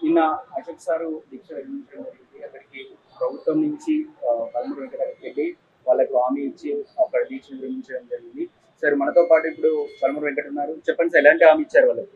నిన్న అశోక్ సారు దీక్ష విరమించడం జరిగింది అక్కడికి ప్రభుత్వం నుంచి ఆ, పదమూడు వెంకటరెడ్డి వెళ్ళి వాళ్ళకు హామీ ఇచ్చి అక్కడ దీక్ష విరమించడం జరిగింది సార్ మనతో పాటు ఇప్పుడు పదమూడు వెంకట ఉన్నారు చెప్పండి సార్ ఎలాంటి హామీ ఇచ్చారు వాళ్ళకి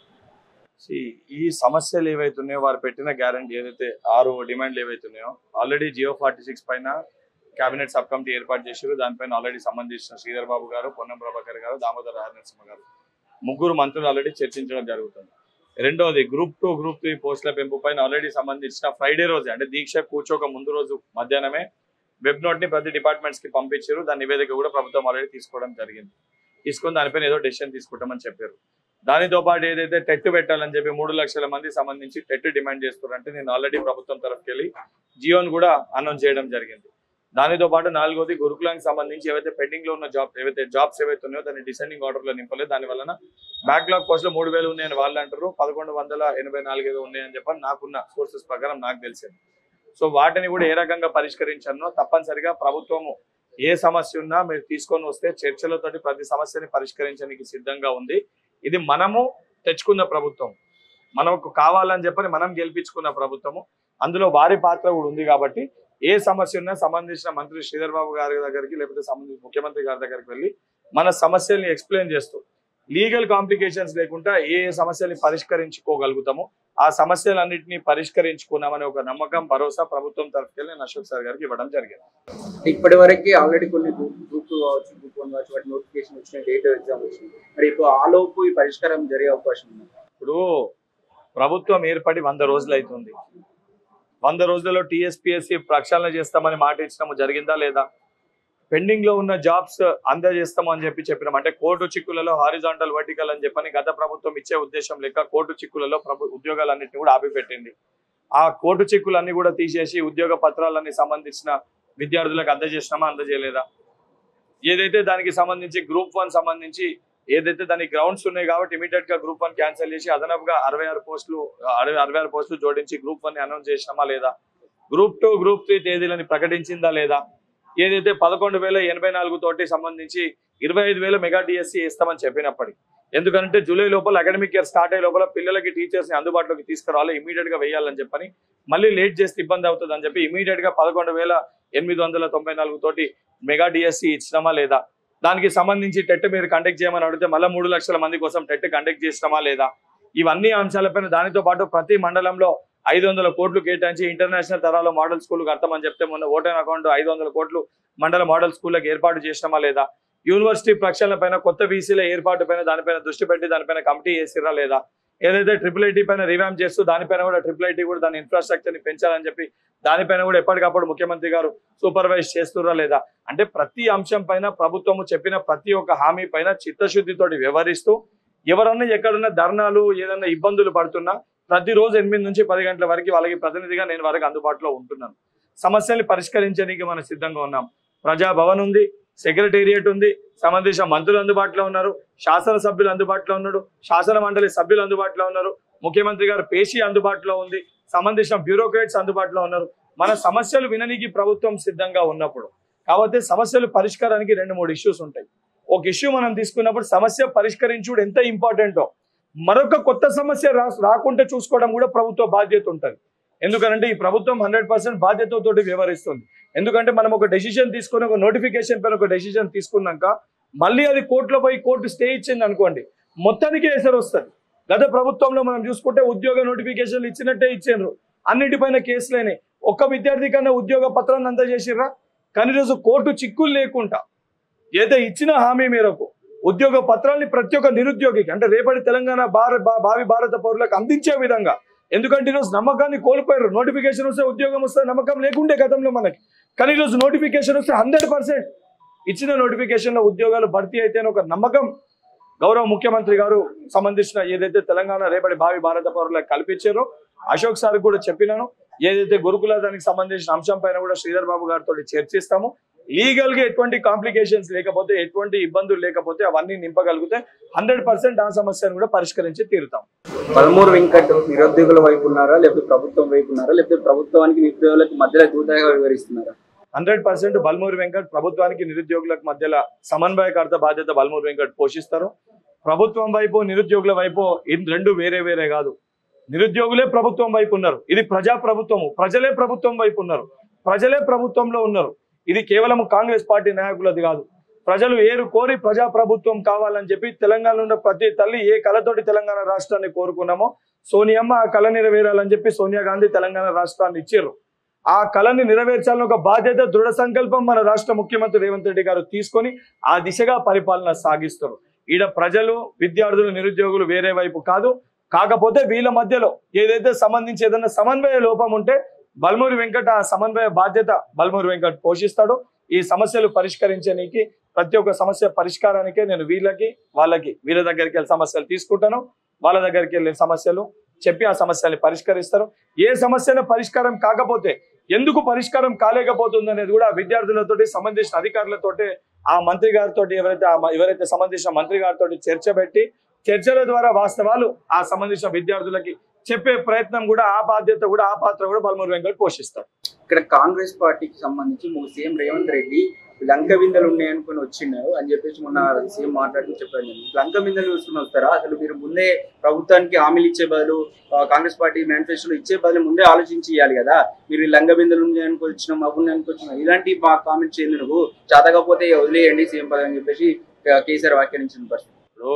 See, ఈ సమస్యలు ఏవైతున్నాయో వారు పెట్టిన గ్యారంటీ ఏదైతే ఆరు డిమాండ్లు ఏవైతున్నాయో ఆల్రెడీ జియో ఫార్టీ సిక్స్ పైన కేబినెట్ సబ్ కమిటీ ఏర్పాటు చేశారు దానిపైన ఆల్రెడీ సంబంధించిన శ్రీధర్ బాబు గారు పొన్నం ప్రభాకర్ గారు దామోదర్ నరసింహ గారు ముగ్గురు మంత్రులు ఆల్రెడీ చర్చించడం జరుగుతుంది రెండోది గ్రూప్ టూ గ్రూప్ త్రీ పోస్టుల పెంపు పైన ఆల్రెడీ సంబంధించిన ఫ్రైడే రోజు అంటే దీక్ష కూర్చోక ముందు రోజు మధ్యాహ్నమే వెబ్ నోట్ ని ప్రతి డిపార్ట్మెంట్స్ కి పంపించారు దాని నివేదిక కూడా ప్రభుత్వం ఆల్రెడీ తీసుకోవడం జరిగింది తీసుకుని దానిపైన ఏదో డెసిషన్ తీసుకుంటామని చెప్పారు దానితో పాటు ఏదైతే టెట్ పెట్టాలని చెప్పి మూడు లక్షల మంది సంబంధించి టెట్ డిమాండ్ చేస్తున్నారంటే నేను ఆల్రెడీ ప్రభుత్వం తరఫుకి వెళ్ళి జియోని కూడా అనౌన్స్ చేయడం జరిగింది దానితో పాటు నాలుగోది గురుకులానికి సంబంధించి ఏవైతే పెండింగ్ లో ఉన్న జాబ్ ఏవైతే జాబ్స్ ఏవైతే ఉన్నాయో దాన్ని డిసెండింగ్ ఆర్డర్ లో నింపలేదు దాని వలన బ్యాక్లాగ్ పోస్టులు మూడు వేలు ఉన్నాయని వాళ్ళు అంటారు పదకొండు వందల ఎనభై నాలుగు ఏదో ఉన్నాయని చెప్పని నాకున్న సోర్సెస్ ప్రకారం నాకు తెలిసింది సో వాటిని కూడా ఏ రకంగా పరిష్కరించానో తప్పనిసరిగా ప్రభుత్వము ఏ సమస్య ఉన్నా మీరు తీసుకొని వస్తే చర్చలతోటి ప్రతి సమస్యని పరిష్కరించడానికి సిద్ధంగా ఉంది ఇది మనము తెచ్చుకున్న ప్రభుత్వం మనకు కావాలని చెప్పని మనం గెలిపించుకున్న ప్రభుత్వము అందులో వారి పాత్ర కూడా ఉంది కాబట్టి ఏ సమస్య ఉన్నా సంబంధించిన మంత్రి శ్రీధర్ బాబు గారి దగ్గరికి లేకపోతే సంబంధించిన ముఖ్యమంత్రి గారి దగ్గరికి వెళ్ళి మన సమస్యల్ని ఎక్స్ప్లెయిన్ చేస్తూ లీగల్ కాంప్లికేషన్స్ లేకుండా ఏ ఏ సమస్యల్ని పరిష్కరించుకోగలుగుతామో ఆ సమస్యలన్నింటినీ పరిష్కరించుకున్నామనే ఒక నమ్మకం భరోసా ప్రభుత్వం తరఫుకి నేను అశోక్ సార్ గారికి ఇవ్వడం జరిగింది ఇప్పటి వరకు ఆల్రెడీ కొన్ని గ్రూప్ టూ కావచ్చు గ్రూప్ వన్ కావచ్చు వాటి నోటిఫికేషన్ వచ్చిన డేట్ ఎగ్జామ్ వచ్చింది మరి ఇప్పుడు ఆ లోపు ఈ పరిష్కారం జరిగే అవకాశం ఉంది ఇప్పుడు ప్రభుత్వం ఏర్పడి వంద రోజులు అవుతుంది వంద రోజులలో టీఎస్పీఎస్సీ ప్రక్షాళన చేస్తామని మాట ఇచ్చినాము జరిగిందా లేదా పెండింగ్ లో ఉన్న జాబ్స్ అందజేస్తాము అని చెప్పి చెప్పినాం అంటే కోర్టు చిక్కులలో హారిజాంటల్ వర్టికల్ అని చెప్పని గత ప్రభుత్వం ఇచ్చే ఉద్దేశం లెక్క కోర్టు చిక్కులలో ప్రభు ఉద్యోగాలన్నింటినీ కూడా ఆపిపెట్టింది ఆ కోర్టు చిక్కులన్నీ కూడా తీసేసి ఉద్యోగ పత్రాలన్నీ సంబంధించిన విద్యార్థులకు అందజేసినామా అందజేయలేదా ఏదైతే దానికి సంబంధించి గ్రూప్ వన్ సంబంధించి ఏదైతే దానికి గ్రౌండ్స్ ఉన్నాయి కాబట్టి ఇమీడియట్ గా గ్రూప్ వన్ క్యాన్సిల్ చేసి అదనపుగా అరవై ఆరు పోస్టులు అరవై అరవై ఆరు పోస్టులు జోడించి గ్రూప్ వన్ అనౌన్స్ చేసినామా లేదా గ్రూప్ టూ గ్రూప్ త్రీ తేదీలని ప్రకటించిందా లేదా ఏదైతే పదకొండు వేల ఎనభై నాలుగు తోటి సంబంధించి ఇరవై ఐదు వేల మెగా డిఎస్సి ఇస్తామని చెప్పినప్పటికీ ఎందుకంటే జూలై లోపల అకాడమిక్ ఇయర్ స్టార్ట్ అయ్యే లోపల పిల్లలకి టీచర్స్ ని అందుబాటులోకి తీసుకురావాలి ఇమీడియట్ గా వేయాలని చెప్పని మళ్ళీ లేట్ చేస్తే ఇబ్బంది అవుతుంది అని చెప్పి ఇమీడియట్ గా పదకొండు వేల ఎనిమిది వందల తొంభై నాలుగు తోటి మెగా డిఎస్సి ఇచ్చినామా లేదా దానికి సంబంధించి టెట్ మీరు కండక్ట్ చేయమని అడిగితే మళ్ళీ మూడు లక్షల మంది కోసం టెట్ కండక్ట్ చేసినామా లేదా ఇవన్నీ అంశాలపైన దానితో పాటు ప్రతి మండలంలో ఐదు వందల కోట్లు కేటాయించి ఇంటర్నేషనల్ తరాల మోడల్ స్కూల్ కడతామని చెప్తే మొన్న ఓటన్ అకౌంట్ ఐదు వందల కోట్లు మండల మోడల్ స్కూళ్ళకి ఏర్పాటు చేసినామా లేదా యూనివర్సిటీ ప్రక్షాళన పైన కొత్త బీసీల ఏర్పాటు పైన దానిపైన దృష్టి పెట్టి దానిపైన కమిటీ చేసిరా లేదా ఏదైతే ట్రిపుల్ ఐటీ పైన రివ్యామ్ చేస్తూ దానిపైన కూడా ట్రిపుల్ ఐటీ కూడా దాని ఇన్ఫ్రాస్ట్రక్చర్ ని పెంచాలని చెప్పి దానిపైన కూడా ఎప్పటికప్పుడు ముఖ్యమంత్రి గారు సూపర్వైజ్ చేస్తురా లేదా అంటే ప్రతి అంశం పైన ప్రభుత్వము చెప్పిన ప్రతి ఒక్క హామీ పైన చిత్తశుద్ధితోటి వ్యవహరిస్తూ ఎవరన్నా ఎక్కడన్నా ధర్నాలు ఏదన్నా ఇబ్బందులు పడుతున్నా ప్రతిరోజు ఎనిమిది నుంచి పది గంటల వరకు వాళ్ళకి ప్రతినిధిగా నేను వరకు అందుబాటులో ఉంటున్నాను సమస్యల్ని పరిష్కరించడానికి మనం సిద్ధంగా ఉన్నాం ప్రజాభవన్ ఉంది సెక్రటేరియట్ ఉంది సంబంధించిన మంత్రులు అందుబాటులో ఉన్నారు శాసనసభ్యులు అందుబాటులో ఉన్నాడు శాసన మండలి సభ్యులు అందుబాటులో ఉన్నారు ముఖ్యమంత్రి గారు పేషి అందుబాటులో ఉంది సంబంధించిన బ్యూరోక్రాట్స్ అందుబాటులో ఉన్నారు మన సమస్యలు విననీకి ప్రభుత్వం సిద్ధంగా ఉన్నప్పుడు కాబట్టి సమస్యలు పరిష్కారానికి రెండు మూడు ఇష్యూస్ ఉంటాయి ఒక ఇష్యూ మనం తీసుకున్నప్పుడు సమస్య పరిష్కరించుడు ఎంత ఇంపార్టెంటో మరొక కొత్త సమస్య రా రాకుంటే చూసుకోవడం కూడా ప్రభుత్వ బాధ్యత ఉంటుంది ఎందుకంటే ఈ ప్రభుత్వం హండ్రెడ్ పర్సెంట్ బాధ్యతతోటి వ్యవహరిస్తుంది ఎందుకంటే మనం ఒక డెసిషన్ తీసుకుని ఒక నోటిఫికేషన్ పైన ఒక డెసిషన్ తీసుకున్నాక మళ్ళీ అది కోర్టులో పోయి కోర్టు స్టే ఇచ్చింది అనుకోండి మొత్తానికి ఎసరు వస్తుంది గత ప్రభుత్వంలో మనం చూసుకుంటే ఉద్యోగ నోటిఫికేషన్లు ఇచ్చినట్టే ఇచ్చిండ్రు అన్నిటిపైన కేసులైనాయి ఒక్క విద్యార్థి కన్నా ఉద్యోగ పత్రాన్ని అందజేసిర్రా కానీ ఈరోజు కోర్టు చిక్కులు లేకుండా ఏదో ఇచ్చిన హామీ మేరకు ఉద్యోగ పత్రాల్ని ప్రతి ఒక్క నిరుద్యోగికి అంటే రేపటి తెలంగాణ భారత భా- భావి భారత పౌరులకు అందించే విధంగా ఎందుకంటే ఈరోజు నమ్మకాన్ని కోల్పోయారు నోటిఫికేషన్ వస్తే ఉద్యోగం వస్తే నమ్మకం లేకుండే గతంలో మనకి కానీ ఈరోజు నోటిఫికేషన్ వస్తే హండ్రెడ్ పర్సెంట్ ఇచ్చిన నోటిఫికేషన్ లో ఉద్యోగాలు భర్తీ అయితే ఒక నమ్మకం గౌరవ ముఖ్యమంత్రి గారు సంబంధించిన ఏదైతే తెలంగాణ రేపటి భావి భారత పౌరులకు కల్పించారో అశోక్ సార్ కూడా చెప్పినాను ఏదైతే గురుకుల దానికి సంబంధించిన అంశం పైన కూడా శ్రీధర్ బాబు గారితో చర్చిస్తాము లీగల్ గా ఎటువంటి కాంప్లికేషన్స్ లేకపోతే ఎటువంటి ఇబ్బందులు లేకపోతే అవన్నీ నింపగలిగితే హండ్రెడ్ పర్సెంట్ ఆ సమస్యను కూడా పరిష్కరించి తీరుతాం పదమూరు వెంకట్ నిరుద్యోగుల వైపు ఉన్నారా లేకపోతే ప్రభుత్వం వైపు ఉన్నారా లేకపోతే ప్రభుత్వానికి నిరుద్యోగులకు మధ్యలో దూతగా వివరిస్తున్నారా హండ్రెడ్ పర్సెంట్ బల్మూరి వెంకట్ ప్రభుత్వానికి నిరుద్యోగులకు మధ్యలో సమన్వయకర్త బాధ్యత బల్మూరి వెంకట్ పోషిస్తారు ప్రభుత్వం వైపు నిరుద్యోగుల వైపు ఇన్ రెండు వేరే వేరే కాదు నిరుద్యోగులే ప్రభుత్వం వైపు ఉన్నారు ఇది ప్రజా ప్రభుత్వము ప్రజలే ప్రభుత్వం వైపు ఉన్నారు ప్రజలే ప్రభుత్వంలో ఉన్నారు ఇది కేవలం కాంగ్రెస్ పార్టీ నాయకులది కాదు ప్రజలు ఏరు కోరి ప్రజా ప్రభుత్వం కావాలని చెప్పి తెలంగాణలో ఉన్న ప్రతి తల్లి ఏ కళతోటి తెలంగాణ రాష్ట్రాన్ని కోరుకున్నామో సోనియమ్మ ఆ కళ నెరవేరాలని చెప్పి సోనియా గాంధీ తెలంగాణ రాష్ట్రాన్ని ఇచ్చారు ఆ కళని నెరవేర్చాలని ఒక బాధ్యత దృఢ సంకల్పం మన రాష్ట్ర ముఖ్యమంత్రి రేవంత్ రెడ్డి గారు తీసుకొని ఆ దిశగా పరిపాలన సాగిస్తారు ఈడ ప్రజలు విద్యార్థులు నిరుద్యోగులు వేరే వైపు కాదు కాకపోతే వీళ్ళ మధ్యలో ఏదైతే సంబంధించి ఏదైనా సమన్వయ లోపం ఉంటే బల్మూరి వెంకట్ ఆ సమన్వయ బాధ్యత బల్మూరి వెంకట్ పోషిస్తాడు ఈ సమస్యలు పరిష్కరించడానికి ప్రతి ఒక్క సమస్య పరిష్కారానికే నేను వీళ్ళకి వాళ్ళకి వీళ్ళ దగ్గరికి వెళ్ళి సమస్యలు తీసుకుంటాను వాళ్ళ దగ్గరికి వెళ్ళి సమస్యలు చెప్పి ఆ సమస్యల్ని పరిష్కరిస్తారు ఏ సమస్యను పరిష్కారం కాకపోతే ఎందుకు పరిష్కారం కాలేకపోతుంది అనేది కూడా విద్యార్థులతోటి సంబంధించిన అధికారులతోటి ఆ మంత్రి గారితో ఎవరైతే ఆ మ- ఎవరైతే సంబంధించిన మంత్రి గారితో చర్చ పెట్టి చర్చల ద్వారా వాస్తవాలు ఆ సంబంధించిన విద్యార్థులకి చెప్పే ప్రయత్నం కూడా ఆ బాధ్యత కూడా ఆ పాత్ర కూడా బల్మూరి వెంకట్ పోషిస్తారు ఇక్కడ కాంగ్రెస్ పార్టీకి సంబంధించి మొన్న సీఎం రేవంత్ రెడ్డి లంక విందలు ఉన్నాయనుకుని వచ్చినారు అని చెప్పేసి మొన్న సీఎం మాట్లాడుతూ చెప్పారు నేను లంక విందలు చూసుకుని వస్తారా అసలు మీరు ముందే ప్రభుత్వానికి హామీలు ఇచ్చే బదులు ఆ, కాంగ్రెస్ పార్టీ మేనిఫెస్టోలో ఇచ్చే బదులు ముందే ఆలోచించి ఇవ్వాలి కదా మీరు ఈ లంక బిందెలు ఉన్నాయనుకో వచ్చినాం అవి ఉన్నాయనుకో వచ్చినాం ఇలాంటి మా కామెంట్ చేయండి నువ్వు చేతకపోతే వదిలేయండి సీఎం పదవి అని చెప్పేసి ఆ, కేసీఆర్ వ్యాఖ్యానించిన పరిస్థితి ఇప్పుడు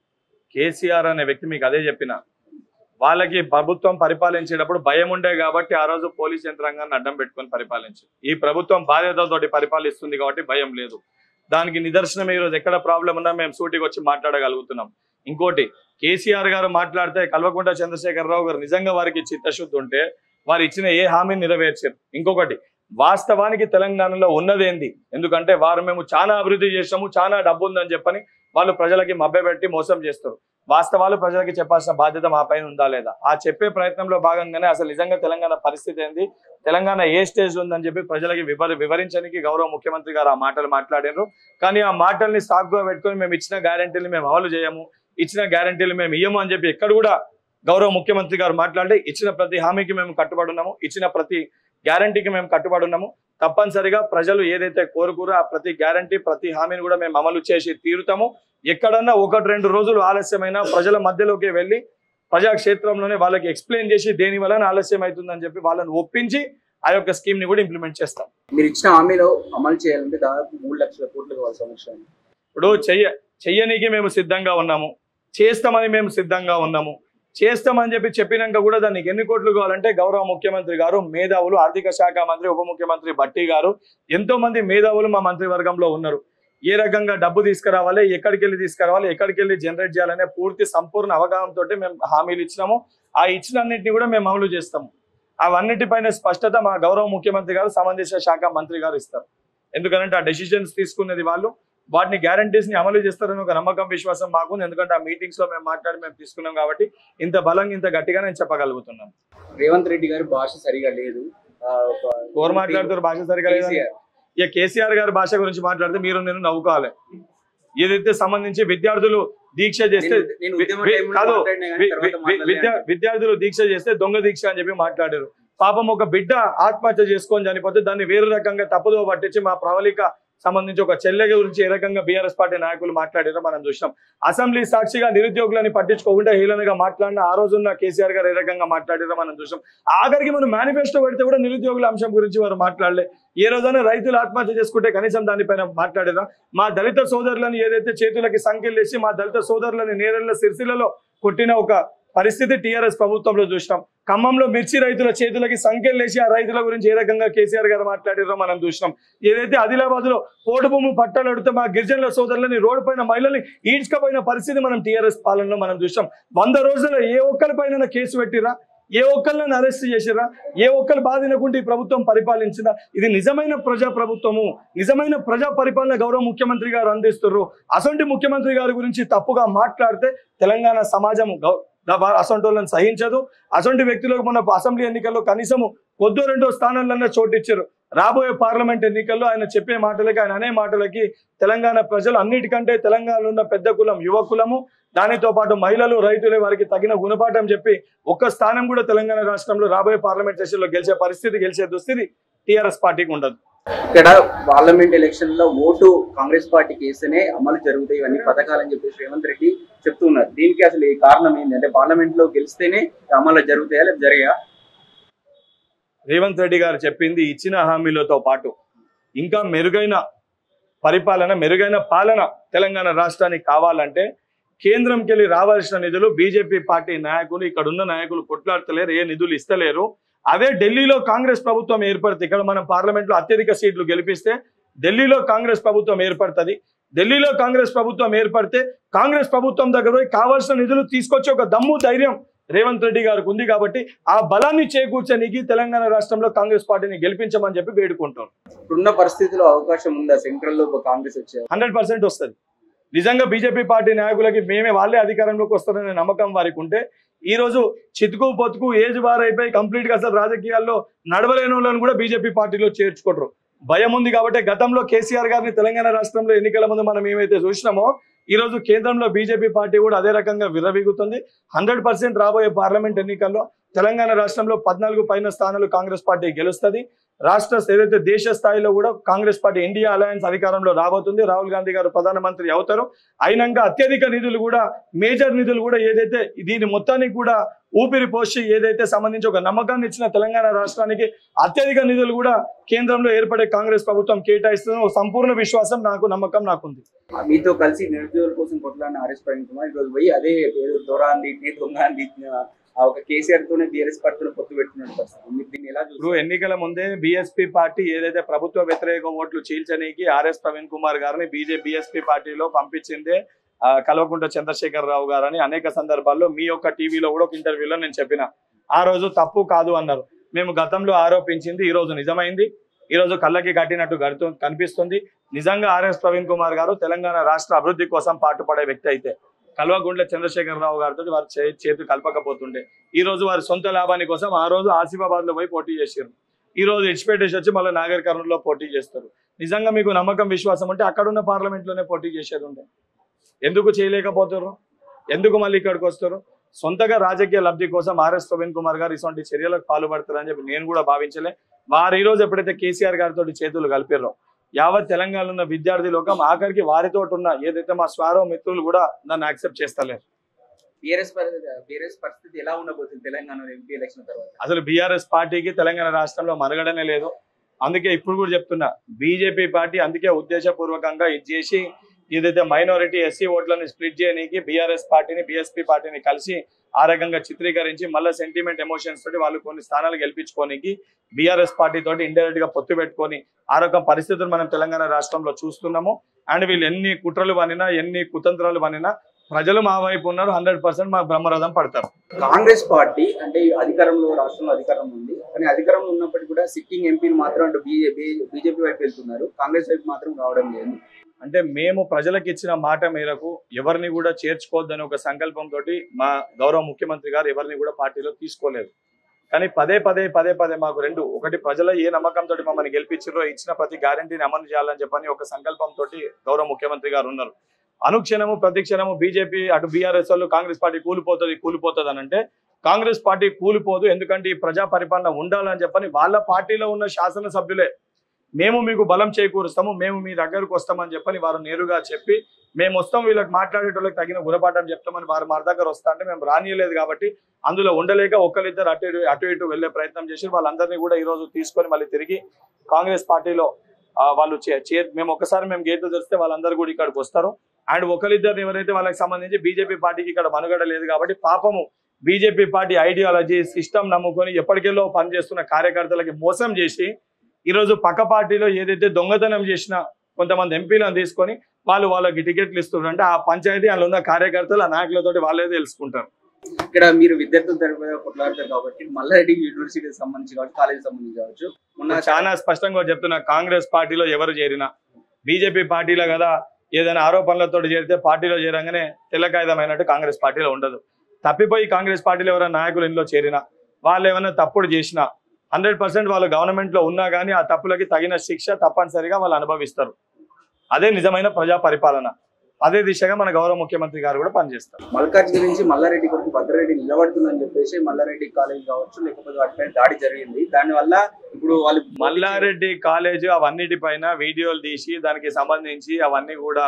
కేసీఆర్ అనే వ్యక్తి మీకు అదే చెప్పిన వాళ్ళకి ప్రభుత్వం పరిపాలించేటప్పుడు భయం ఉండే కాబట్టి ఆ రోజు పోలీస్ యంత్రాంగాన్ని అడ్డం పెట్టుకొని పరిపాలించారు ఈ ప్రభుత్వం బాధ్యతతోటి పరిపాలిస్తుంది కాబట్టి భయం లేదు దానికి నిదర్శనం ఈ రోజు ఎక్కడ ప్రాబ్లం ఉన్నా మేము సూటికి వచ్చి మాట్లాడగలుగుతున్నాం ఇంకోటి కేసీఆర్ గారు మాట్లాడితే కల్వకుంట్ల చంద్రశేఖరరావు గారు నిజంగా వారికి చిత్తశుద్ధి ఉంటే వారు ఇచ్చిన ఏ హామీని నెరవేర్చారు ఇంకొకటి వాస్తవానికి తెలంగాణలో ఉన్నదేంది ఎందుకంటే వారు మేము చాలా అభివృద్ధి చేసాము చాలా డబ్బు ఉందని చెప్పని వాళ్ళు ప్రజలకి మభ్యపెట్టి మోసం చేస్తారు వాస్తవాలు ప్రజలకి చెప్పాల్సిన బాధ్యత మా పైన ఉందా లేదా ఆ చెప్పే ప్రయత్నంలో భాగంగానే అసలు నిజంగా తెలంగాణ పరిస్థితి ఏంది తెలంగాణ ఏ స్టేజ్ ఉందని చెప్పి ప్రజలకి వివర వివరించడానికి గౌరవ ముఖ్యమంత్రి గారు ఆ మాటలు మాట్లాడారు కానీ ఆ మాటల్ని సాగుగా పెట్టుకొని మేము ఇచ్చిన గ్యారంటీలు మేము అమలు చేయము ఇచ్చిన గ్యారంటీలు మేము ఇయ్యము అని చెప్పి ఎక్కడ కూడా గౌరవ ముఖ్యమంత్రి గారు మాట్లాడి ఇచ్చిన ప్రతి హామీకి మేము కట్టుబడి ఉన్నాము ఇచ్చిన ప్రతి గ్యారంటీకి మేము కట్టుబడి ఉన్నాము తప్పనిసరిగా ప్రజలు ఏదైతే కోరుకురో ఆ ప్రతి గ్యారంటీ ప్రతి హామీని కూడా మేము అమలు చేసి తీరుతాము ఎక్కడన్నా ఒకటి రెండు రోజులు ఆలస్యమైన ప్రజల మధ్యలోకి వెళ్ళి ప్రజాక్షేత్రంలోనే వాళ్ళకి ఎక్స్ప్లెయిన్ చేసి దేని వలన ఆలస్యం అవుతుందని చెప్పి వాళ్ళని ఒప్పించి ఆ యొక్క స్కీమ్ ని కూడా ఇంప్లిమెంట్ చేస్తాం మీరు ఇచ్చిన హామీలో అమలు చేయాలంటే దాదాపు మూడు లక్షల కోట్లు కావాలి సంవత్సరం ఇప్పుడు చెయ్య చెయ్యనీకి మేము సిద్ధంగా ఉన్నాము చేస్తామని మేము సిద్ధంగా ఉన్నాము చేస్తామని చెప్పి చెప్పినాక కూడా దానికి ఎన్ని కోట్లు కావాలంటే గౌరవ ముఖ్యమంత్రి గారు మేధావులు ఆర్థిక శాఖ మంత్రి ఉప ముఖ్యమంత్రి భట్టి గారు ఎంతో మంది మేధావులు మా మంత్రివర్గంలో ఉన్నారు ఏ రకంగా డబ్బు తీసుకురావాలి ఎక్కడికి వెళ్ళి తీసుకురావాలి ఎక్కడికి వెళ్ళి జనరేట్ చేయాలనే పూర్తి సంపూర్ణ అవగాహనతో మేము హామీలు ఇచ్చినాము ఆ ఇచ్చిన అన్నింటినీ కూడా మేము అమలు చేస్తాము అవన్నిటిపైన స్పష్టత మా గౌరవ ముఖ్యమంత్రి గారు సంబంధించిన శాఖ మంత్రి గారు ఇస్తారు ఎందుకంటే ఆ డెసిషన్స్ తీసుకున్నది వాళ్ళు వాటిని గ్యారంటీస్ ని అమలు చేస్తారని ఒక నమ్మకం విశ్వాసం మాకుంది ఎందుకంటే ఆ మీటింగ్స్ లో మేము మాట్లాడి మేము తీసుకున్నాం కాబట్టి ఇంత బలంగా ఇంత గట్టిగా నేను చెప్పగలుగుతున్నాను రేవంత్ రెడ్డి గారి భాష సరిగా లేదు ఆ, ఒక- ఎవరు మాట్లాడుతారు భాష సరిగా లేదని? కేసీఆర్. ఇక కేసీఆర్ గారి భాష గురించి మాట్లాడితే మీరు నేను నవ్వుకోవాలి ఏదైతే సంబంధించి విద్యార్థులు దీక్ష చేస్తే నేను- నేను ఉద్యమ వి- టైంలో కాదు, మాట్లాడినా కానీ వి- తర్వాత వి- మాట్లాడలే విద్యా అంటే. విద్యార్థులు దీక్ష చేస్తే దొంగ దీక్ష అని చెప్పి మాట్లాడారు పాపం ఒక బిడ్డ ఆత్మహత్య చేసుకొని చనిపోతే దాన్ని వేరే రకంగా తప్పుదో పట్టించి మా ప్రవళిక సంబంధించి ఒక చెల్లె గురించి ఏ రకంగా బీఆర్ఎస్ పార్టీ నాయకులు మాట్లాడారో మనం చూసినాం అసెంబ్లీ సాక్షిగా నిరుద్యోగులని పట్టించుకోకుండా హీలనగా మాట్లాడిన ఆ రోజున్న కేసీఆర్ గారు ఏ రకంగా మాట్లాడారో మనం చూసాం ఆఖరికి మనం మేనిఫెస్టో పెడితే కూడా నిరుద్యోగుల అంశం గురించి వారు మాట్లాడలే ఏ రోజైనా రైతులు ఆత్మహత్య చేసుకుంటే కనీసం దానిపైన మాట్లాడారా మా దళిత సోదరులను ఏదైతే చేతులకి సంఖ్యలు వేసి మా దళిత సోదరులని నేరెళ్ల సిరిసిల్లలో కొట్టిన ఒక పరిస్థితి టీఆర్ఎస్ ప్రభుత్వంలో చూసినాం ఖమ్మంలో మిర్చి రైతుల చేతులకి సంఖ్యలు వేసి ఆ రైతుల గురించి ఏ రకంగా కేసీఆర్ గారు మాట్లాడారో మనం చూసినాం ఏదైతే ఆదిలాబాద్ లో పోటు భూమి పట్టాలు అడిగితే మా గిరిజనుల సోదరులని రోడ్డు పైన మహిళల్ని ఈడ్చుకపోయిన పరిస్థితి మనం టీఆర్ఎస్ పాలనలో మనం చూసాం వంద రోజుల్లో ఏ ఒక్కరిపైన కేసు పెట్టిరా ఏ ఒక్కరిని అరెస్ట్ చేసిరా ఏ ఒక్కరి బాధ వినకుండా ఈ ప్రభుత్వం పరిపాలించిందా ఇది నిజమైన ప్రజా ప్రభుత్వము నిజమైన ప్రజా పరిపాలన గౌరవ ముఖ్యమంత్రి గారు అందిస్తున్నారు అసొంటి ముఖ్యమంత్రి గారి గురించి తప్పుగా మాట్లాడితే తెలంగాణ సమాజం గౌ- దా- అసొంటి వాళ్ళని సహించదు అసొంటి వ్యక్తులకు మన అసెంబ్లీ ఎన్నికల్లో కనీసము కొద్దో రెండో స్థానాలన్నా చోటిచ్చారు రాబోయే పార్లమెంట్ ఎన్నికల్లో ఆయన చెప్పే మాటలకి ఆయన అనే మాటలకి తెలంగాణ ప్రజలు అన్నిటికంటే తెలంగాణలో ఉన్న పెద్ద కులం యువ కులము దానితో పాటు మహిళలు రైతులే వారికి తగిన గుణపాఠం చెప్పి ఒక్క స్థానం కూడా తెలంగాణ రాష్ట్రంలో రాబోయే పార్లమెంట్ సెషన్లో గెలిచే పరిస్థితి గెలిచే దుస్థితి టీఆర్ఎస్ పార్టీకి ఉండదు ఇక్కడ పార్లమెంట్ ఎలక్షన్ లో ఓటు కాంగ్రెస్ పార్టీకి వేస్తేనే అమలు జరుగుతాయి ఇవన్నీ పథకాలని చెప్పేసి రేవంత్ రెడ్డి చెప్తున్నారు దీనికి అసలు ఈ కారణం ఏంటి అంటే పార్లమెంట్ లో గెలిస్తేనే అమలు జరుగుతాయా లేదా జరిగా రేవంత్ రెడ్డి గారు చెప్పింది ఇచ్చిన హామీలతో పాటు ఇంకా మెరుగైన పరిపాలన మెరుగైన పాలన తెలంగాణ రాష్ట్రానికి కావాలంటే కేంద్రంకి వెళ్ళి రావాల్సిన నిధులు బీజేపీ పార్టీ నాయకులు ఇక్కడ ఉన్న నాయకులు కొట్లాడతలేరు ఏ నిధులు ఇస్తలేరు అదే ఢిల్లీలో కాంగ్రెస్ ప్రభుత్వం ఏర్పడితే ఇక్కడ మనం పార్లమెంట్ లో అత్యధిక సీట్లు గెలిపిస్తే ఢిల్లీలో కాంగ్రెస్ ప్రభుత్వం ఏర్పడుతుంది ఢిల్లీలో కాంగ్రెస్ ప్రభుత్వం ఏర్పడితే కాంగ్రెస్ ప్రభుత్వం దగ్గర పోయి కావాల్సిన నిధులు తీసుకొచ్చి ఒక దమ్ము ధైర్యం రేవంత్ రెడ్డి గారికి ఉంది కాబట్టి ఆ బలాన్ని చేకూర్చడానికి తెలంగాణ రాష్ట్రంలో కాంగ్రెస్ పార్టీని గెలిపించమని చెప్పి వేడుకుంటాం ఇప్పుడున్న పరిస్థితిలో అవకాశం ఉందా సెంట్రల్ లో ఒక కాంగ్రెస్ వచ్చే హండ్రెడ్ పర్సెంట్ వస్తుంది నిజంగా బీజేపీ పార్టీ నాయకులకి మేమే వాళ్ళే అధికారంలోకి వస్తారనే నమ్మకం వారికి ఉంటే ఈ రోజు చితుకు పొతుకు ఏజ్ బార్ అయిపోయి కంప్లీట్ గా అసలు రాజకీయాల్లో నడవలేని వాళ్ళని కూడా బీజేపీ పార్టీలో చేర్చుకుంటారు భయం ఉంది కాబట్టి గతంలో కేసీఆర్ గారిని తెలంగాణ రాష్ట్రంలో ఎన్నికల ముందు మనం ఏమైతే చూసినామో ఈ రోజు కేంద్రంలో బీజేపీ పార్టీ కూడా అదే రకంగా విర్రవీగుతుంది హండ్రెడ్ పర్సెంట్ రాబోయే పార్లమెంట్ ఎన్నికల్లో తెలంగాణ రాష్ట్రంలో పద్నాలుగు పైన స్థానాలు కాంగ్రెస్ పార్టీ గెలుస్తుంది రాష్ట్ర ఏదైతే దేశ స్థాయిలో కూడా కాంగ్రెస్ పార్టీ ఇండియా అలయన్స్ అధికారంలో రాబోతుంది రాహుల్ గాంధీ గారు ప్రధానమంత్రి అవుతారు అయినాక అత్యధిక నిధులు కూడా మేజర్ నిధులు కూడా ఏదైతే దీని మొత్తానికి కూడా ఊపిరి పోసి ఏదైతే సంబంధించి ఒక నమ్మకాన్ని ఇచ్చిన తెలంగాణ రాష్ట్రానికి అత్యధిక నిధులు కూడా కేంద్రంలో ఏర్పడే కాంగ్రెస్ ప్రభుత్వం కేటాయిస్తున్న ఒక సంపూర్ణ విశ్వాసం నాకు నమ్మకం నాకుంది మీతో కలిసి నిరుద్యోగుల కోసం కొట్లాడిన ఆర్ఎస్ ప్రవీణ్ కుమార్ ఈరోజు పోయి అదే ఏదో దొరాంది దొంగంది ఆ ఒక కేసీఆర్ తోనే బీఆర్ఎస్ పార్టీలో పొత్తు పెట్టుకున్న పరిస్థితి మీరు దీన్ని ఎలా ఇప్పుడు చూస్తారు ఎన్నికల ముందే బీఎస్పీ పార్టీ ఏదైతే ప్రభుత్వ వ్యతిరేక ఓట్లు చీల్చనీకి ఆర్ఎస్ ప్రవీణ్ కుమార్ గారిని బీజే బీఎస్పీ పార్టీలో పంపించిందే ఆ, కల్వకుంట్ల చంద్రశేఖర్ రావు గారని అనేక సందర్భాల్లో మీ యొక్క టీవీలో కూడా ఒక ఇంటర్వ్యూలో నేను చెప్పిన ఆ రోజు తప్పు కాదు అన్నారు మేము గతంలో ఆరోపించింది ఈ రోజు నిజమైంది ఈ రోజు కళ్ళకి కట్టినట్టు గడుతూ కనిపిస్తుంది నిజంగా ఆర్ఎస్ ప్రవీణ్ కుమార్ గారు తెలంగాణ రాష్ట్ర అభివృద్ధి కోసం పాటుపడే వ్యక్తి అయితే కల్వకుంట్ల చంద్రశేఖర్ రావు గారితో వారు చే- చేతి కలపకపోతుండే ఈ రోజు వారి సొంత లాభాని కోసం ఆ రోజు ఆసిఫాబాద్ లో పోయి పోటీ చేశారు ఈ రోజు ఇడిచిపెట్టేసి వచ్చి మళ్ళీ నాగర్ కర్నూలులో పోటీ చేస్తారు నిజంగా మీకు నమ్మకం విశ్వాసం ఉంటే అక్కడున్న పార్లమెంట్ లోనే పోటీ చేసేది ఉండే ఎందుకు చేయలేకపోతారు ఎందుకు మళ్ళీ ఇక్కడికి వస్తారు సొంతగా రాజకీయ లబ్ధి కోసం ఆర్ఎస్ ప్రవీణ్ కుమార్ గారు ఇటువంటి చర్యలకు పాల్పడతారని చెప్పి నేను కూడా భావించలే వారు ఈ రోజు ఎప్పుడైతే కేసీఆర్ గారితో చేతులు కలిపారో యావత్ తెలంగాణలో ఉన్న విద్యార్థి లోకం ఆఖరికి వారితో ఉన్న ఏదైతే మా స్వారో మిత్రులు కూడా దాన్ని యాక్సెప్ట్ చేస్తలేరు బీఆర్ఎస్ బీఆర్ఎస్ పరిస్థితి ఎలా ఉండబోతుంది తెలంగాణ ఎంపీ ఎలక్షన్ తర్వాత అసలు బీఆర్ఎస్ పార్టీకి తెలంగాణ రాష్ట్రంలో మనుగడనే లేదు అందుకే ఇప్పుడు కూడా చెప్తున్నా బీజేపీ పార్టీ అందుకే ఉద్దేశపూర్వకంగా ఇది చేసి ఏదైతే మైనారిటీ ఎస్సీ ఓట్లను స్ప్లిట్ చేయడానికి బీఆర్ఎస్ పార్టీని బీఎస్పీ పార్టీని కలిసి ఆ రకంగా చిత్రీకరించి మళ్ళీ సెంటిమెంట్ ఎమోషన్స్ తోటి వాళ్ళు కొన్ని స్థానాలు గెలిపించుకోనికి బీఆర్ఎస్ పార్టీ తోటి ఇండైరెక్ట్ గా పొత్తు పెట్టుకొని ఆ రకం పరిస్థితులు మనం తెలంగాణ రాష్ట్రంలో చూస్తున్నాము అండ్ వీళ్ళు ఎన్ని కుట్రలు పనినా ఎన్ని కుతంత్రాలు పనినా ప్రజలు మా వైపు ఉన్నారు హండ్రెడ్ పర్సెంట్ మా బ్రహ్మరథం పడతారు కాంగ్రెస్ పార్టీ అంటే అధికారంలో రాష్ట్రంలో అధికారం ఉంది కానీ అధికారంలో ఉన్నప్పటికీ కూడా సిట్టింగ్ ఎంపీలు మాత్రం అంటే బీజేపీ వైపు వెళ్తున్నారు కాంగ్రెస్ వైపు మాత్రం రావడం లేదు అంటే మేము ప్రజలకు ఇచ్చిన మాట మేరకు ఎవరిని కూడా చేర్చుకోవద్దని ఒక సంకల్పంతో మా గౌరవ ముఖ్యమంత్రి గారు ఎవరిని కూడా పార్టీలో తీసుకోలేదు కానీ పదే పదే పదే పదే మాకు రెండు ఒకటి ప్రజల ఏ నమ్మకంతో మమ్మల్ని గెలిపించారో ఇచ్చిన ప్రతి గ్యారంటీని అమలు చేయాలని చెప్పని ఒక సంకల్పంతో గౌరవ ముఖ్యమంత్రి గారు ఉన్నారు అనుక్షణము ప్రతి క్షణము బీజేపీ అటు బీఆర్ఎస్ వాళ్ళు కాంగ్రెస్ పార్టీ కూలిపోతుంది కూలిపోతుంది అని అంటే కాంగ్రెస్ పార్టీ కూలిపోదు ఎందుకంటే ఈ ప్రజా పరిపాలన ఉండాలని చెప్పని వాళ్ళ పార్టీలో ఉన్న శాసనసభ్యులే మేము మీకు బలం చేకూరుస్తాము మేము మీ దగ్గరకు వస్తామని చెప్పని వారు నేరుగా చెప్పి మేము వస్తాం వీళ్ళకి మాట్లాడేటోళ్ళకి తగిన గుణపాఠం చెప్తామని వారు మా దగ్గర వస్తా అంటే మేము రానియలేదు కాబట్టి అందులో ఉండలేక ఒకరిద్దరు అటు ఇటు అటు ఇటు వెళ్ళే ప్రయత్నం చేసి వాళ్ళందరినీ కూడా ఈ రోజు తీసుకొని మళ్ళీ తిరిగి కాంగ్రెస్ పార్టీలో ఆ, వాళ్ళు చే- చే- మేము ఒకసారి మేము గేట్లు తెరిస్తే వాళ్ళందరూ కూడా ఇక్కడికి వస్తారు అండ్ ఒకరిద్దరు ఎవరైతే వాళ్ళకి సంబంధించి బీజేపీ పార్టీకి ఇక్కడ మనుగడ లేదు కాబట్టి పాపము బీజేపీ పార్టీ ఐడియాలజీ సిస్టమ్ నమ్ముకొని ఎప్పటికెళ్ళో పనిచేస్తున్న కార్యకర్తలకి మోసం చేసి ఈరోజు పక్క పార్టీలో ఏదైతే దొంగతనం చేసిన కొంతమంది ఎంపీలను తీసుకొని వాళ్ళు వాళ్ళకి టికెట్లు ఇస్తున్నారు అంటే ఆ పంచాయతీ అందులో ఉన్న కార్యకర్తలు ఆ నాయకులతోటి వాళ్ళే తెలుసుకుంటారు ఇక్కడ మీరు విద్యార్థుల తరపున కొట్లాడతారు కాబట్టి మల్లారెడ్డి యూనివర్సిటీకి సంబంధించి కావచ్చు కాలేజీ సంబంధించి కావచ్చు మొన్న చాలా స్పష్టంగా చెప్తున్నా కాంగ్రెస్ పార్టీలో ఎవరు చేరినా బీజేపీ పార్టీలో కదా ఏదైనా ఆరోపణలతో చేరితే పార్టీలో చేరంగానే తెల్ల కాగితమైనట్టు కాంగ్రెస్ పార్టీలో ఉండదు తప్పిపోయి కాంగ్రెస్ పార్టీలో ఎవరైనా నాయకులు ఇంట్లో చేరినా వాళ్ళు ఏమైనా తప్పుడు చేసినా హండ్రెడ్ పర్సెంట్ వాళ్ళు గవర్నమెంట్ లో ఉన్నా కానీ ఆ తప్పులకి తగిన శిక్ష తప్పనిసరిగా వాళ్ళు అనుభవిస్తారు అదే నిజమైన ప్రజా పరిపాలన అదే దిశగా మన గౌరవ ముఖ్యమంత్రి గారు కూడా పనిచేస్తారు మల్కాజ్ గురించి మల్లారెడ్డి కొడుకు భద్రారెడ్డి నిలబడుతుందని చెప్పేసి మల్లారెడ్డి కాలేజ్ కావచ్చు లేకపోతే వాటిపైన దాడి జరిగింది దానివల్ల ఇప్పుడు వాళ్ళు మల్లారెడ్డి కాలేజ్ అవన్నిటిపైన వీడియోలు తీసి దానికి సంబంధించి అవన్నీ కూడా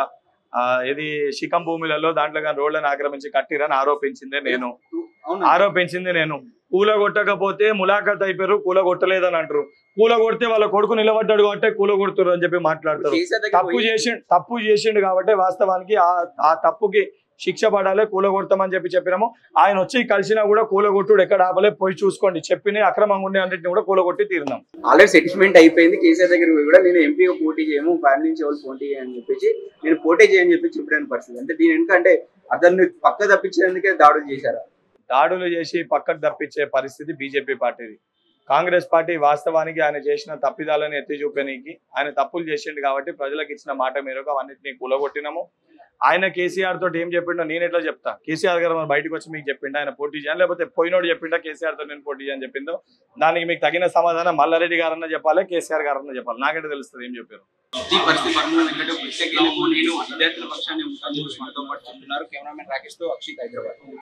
ఆ, ఇది శిఖం భూములలో దాంట్లో కానీ రోడ్లను ఆక్రమించి కట్టిరని ఆరోపించిందే నేను అవునా ఆరోపించింది నేను కూల కొట్టకపోతే ములాఖత్ అయిపోయారు కూల కొట్టలేదని అంటారు కూల కొడితే వాళ్ళ కొడుకు నిలబడ్డాడు కాబట్టి కూల కొడుతున్నారు అని చెప్పి మాట్లాడతారు కేసీఆర్ దగ్గర తప్పు పోయి- చేసిండు తప్పు చేసిండు కాబట్టి వాస్తవానికి ఆ ఆ తప్పుకి శిక్ష పడాలి కూలగొడతామని చెప్పి చెప్పినాము ఆయన వచ్చి కలిసినా కూడా కూలగొట్టుడు ఎక్కడ ఆపలే పోయి చూసుకోండి చెప్పిన అక్రమంగా ఉండే అన్నింటిని కూడా కూలగొట్టి తీరినాం ఆల్రెడీ సెటిల్మెంట్ అయిపోయింది కేసీఆర్ దగ్గర పోయి కూడా నేను ఎంపీగా పోటీ చేయము ఫ్యామిలీ నుంచి ఎవరు పోటీ చేయని చెప్పేసి నేను పోటీ చేయని చెప్పి చెప్పడానికి పరిస్థితి అంటే దీని ఎందుకంటే అతన్ని పక్క తప్పించేందుకే దాడులు చేశారు దాడులు చేసి పక్కకు తప్పించే పరిస్థితి బీజేపీ పార్టీది కాంగ్రెస్ పార్టీ వాస్తవానికి ఆయన చేసిన తప్పిదాలను ఎత్తి చూపనీకి ఆయన తప్పులు చేసిండు కాబట్టి ప్రజలకు ఇచ్చిన మాట మేరకు అవన్నిటిని కూలగొట్టినాము ఆయన కేసీఆర్ తోటి ఏం చెప్పిండో నేను ఎట్లా చెప్తా కేసీఆర్ గారు మరి బయటకు వచ్చి మీకు చెప్పిండా ఆయన పోటీ చేయని లేకపోతే పోయినోడు చెప్పిండా కేసీఆర్ తో నేను పోటీ చేయని చెప్పిందో దానికి మీకు తగిన సమాధానం మల్లారెడ్డి గారన్నా చెప్పాలి కేసీఆర్ గారన్నా చెప్పాలి నాకంటే తెలుస్తుంది ఏం చెప్పారు ఈ పరిస్థితి మరణం వెంకట ప్రత్యేక నేను విద్యార్థుల పక్షాన్ని ఉంటాను మనతో పాటు చెప్తున్నారు కెమెరామెన్ రాకేష్ తో అక్షిత్ హైదరాబాద్